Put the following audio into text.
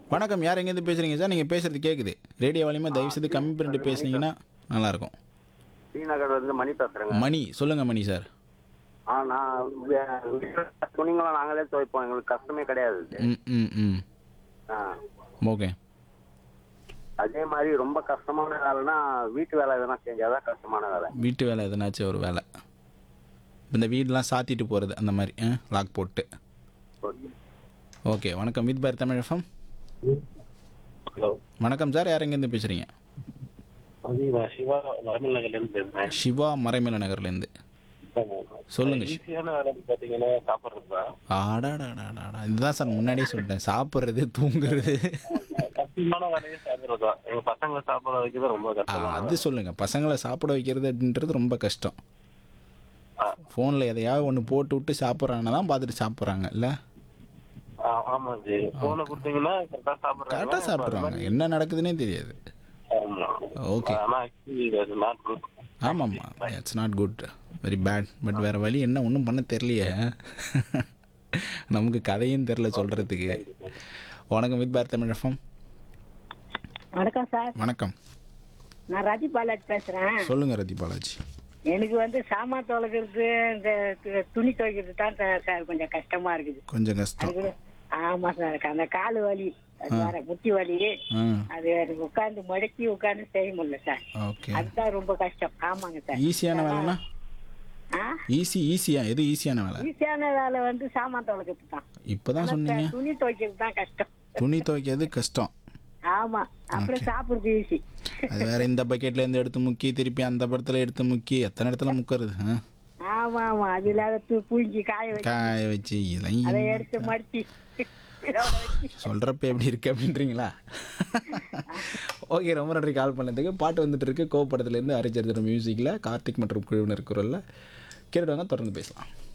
வணக்கம் யார் எங்கேருந்து பேசுகிறீங்க சார் நீங்கள் பேசுகிறது கேட்குது ரேடியோ வாலியமாக தயவு செய்து கம்மி பண்ணிட்டு பேசுனீங்கன்னா நல்லாயிருக்கும் ஸ்ரீநகர் வந்து மணி பேசுறேங்க மணி சொல்லுங்கள் மணி சார் ஆ நான் வே- வீட்டுல துணிங்களாம் நாங்களே துவைப்போம் எங்களுக்கு கஷ்டமே கிடையாது இது. ம் ம் ம் ஆ. ஓகே அதே மாதிரி ரொம்ப கஷ்டமான வேலைன்னா வீட்டு வேலை எதனா செஞ்சாதான் கஷ்டமான வேலை வீட்டு வேலை எதனாச்சும் ஒரு வேலை இந்த வீடெலாம் சாத்திட்டு போகிறது அந்த மாதிரி லாக் போட்டு ஓகே. ஓகே வணக்கம் வித் பார் தமிழ் எஃப்எம் ஹலோ வணக்கம் சார் யார் எங்கேருந்து பேசுகிறீங்க அது நான் சிவா வரமல் நகர்லேருந்து பேசுறேன் சிவா மறைமலை நகர்லேருந்து சொல்லுங்க. ஈஸியான வேலை பார்த்தீங்கன்னா சாப்பிட்றது தான் ஆடாடாடாடா இதுதான் சார் முன்னாடியே சொல்லிட்டேன் சாப்பிட்றது தூங்குறது கஷ்டமான வேலையை சாப்பிட்றது தான் எங்க பசங்களை சாப்பிட வைக்கிறது ரொம்ப ஆ, கஷ்டம் அது சொல்லுங்கள் பசங்களை சாப்பிட வைக்கிறது அப்படின்றது ரொம்ப கஷ்டம் ஆ. ஃபோனில் எதையாவது ஒன்று போட்டு விட்டு சாப்பிட்றாங்கன்னா தான் பார்த்துட்டு சாப்பிட்றாங்க இல்லை ஆமா ஜி போனை கொடுத்தீங்கன்னா கரெக்டா சாப்பிடுறாங்க கரெக்டாக சாப்பிட்றாங்க என்ன நடக்குதுன்னே தெரியாது ஆமா ஓகே ஆனா ஆக்சுவலி அது நாட் குட் ஆமாம்மா it's not good very bad but வேறு வழி என்ன ஒன்றும் பண்ண தெரியலையே நமக்கு கதையும் தெரில சொல்கிறதுக்கு வணக்கம் வித் பார் தமிழ் எஃப்எம் வணக்கம் சார் வணக்கம் நான் ராஜி பாலாஜ் பேசுறேன் சொல்லுங்கள் ரதி பாலாஜி எனக்கு வந்து சாமான் துவைக்கிறது இந்த து- துணி துவைக்கிறது தான் சார் சார் கொஞ்சம் கஷ்டமா இருக்குது கொஞ்சம் கஷ்டம் அதுக்கு ஆமா சார் அந்த காலு வலி அது வேற முட்டி வலி ஆ அது எனக்கு உட்காந்து மடக்கி உட்காந்து செய்ய முடியல சார் ஓகே அதுதான் ரொம்ப கஷ்டம் ஆமாங்க சார் ஈஸியான வேலைனா ஆ ஈஸி ஈஸியா எது ஈஸியான வேலை ஈஸியான வேலை வந்து சாமான் துவைக்கிறது தான் இப்போ தான் சொன்னீங்க துணி துவைக்கிறது தான் கஷ்டம் துணி துவைக்கிறது கஷ்டம் ஆமா அப்புறம் சாப்பிடுறது ஈஸி அது வேற இந்த பக்கெட்ல இருந்து எடுத்து முக்கி திருப்பி அந்த படத்துல எடுத்து முக்கி எத்தனை இடத்துல முக்கிறது ஆ? ஆமா ஆமா அது இல்லாத தூ- பூஞ்சி காய வச்சு காய வச்சு அதை இதெல்லாம் எடுத்து மடிச்சு இதோட வச்சு சொல்றப்ப எப்படி இருக்கு அப்படின்றீங்களா ஓகே ரொம்ப நன்றி கால் பண்ணதுக்கு பாட்டு வந்துட்டு இருக்கு கோபடத்துல இருந்து அரிச்சரித்திர மியூசிக்ல கார்த்திக் மற்றும் குழுவினர் குரல்ல கேட்டுவாங்க தொடர்ந்து பேசலாம்